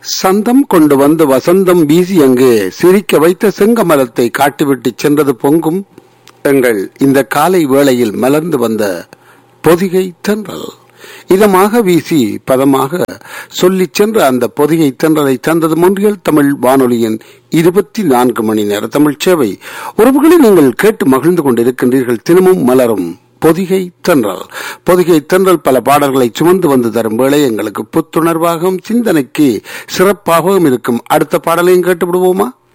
சந்தம் கொண்டு வந்து வசந்தம் வீசி அங்கு சிரிக்க வைத்த செங்கமலத்தை காட்டிவிட்டு சென்றது பொங்கும் எங்கள் இந்த காலை வேளையில் மலர்ந்து வந்த பொதிகை தென்றல் இதமாக வீசி பதமாக சொல்லிச் சென்ற அந்த பொதிகை தென்றலை தந்தது மொன்றியல் தமிழ் வானொலியின் இருபத்தி நான்கு மணி நேர தமிழ் சேவை உறவுகளை நீங்கள் கேட்டு மகிழ்ந்து கொண்டிருக்கின்றீர்கள் தினமும் மலரும் பொதிகை தென்றல் பொதிகை தென்றல் பல பாடல்களை சுமந்து வந்து தரும் வேளை எங்களுக்கு புத்துணர்வாகவும் சிந்தனைக்கு சிறப்பாகவும் இருக்கும் அடுத்த பாடலையும் கேட்டு விடுவோமா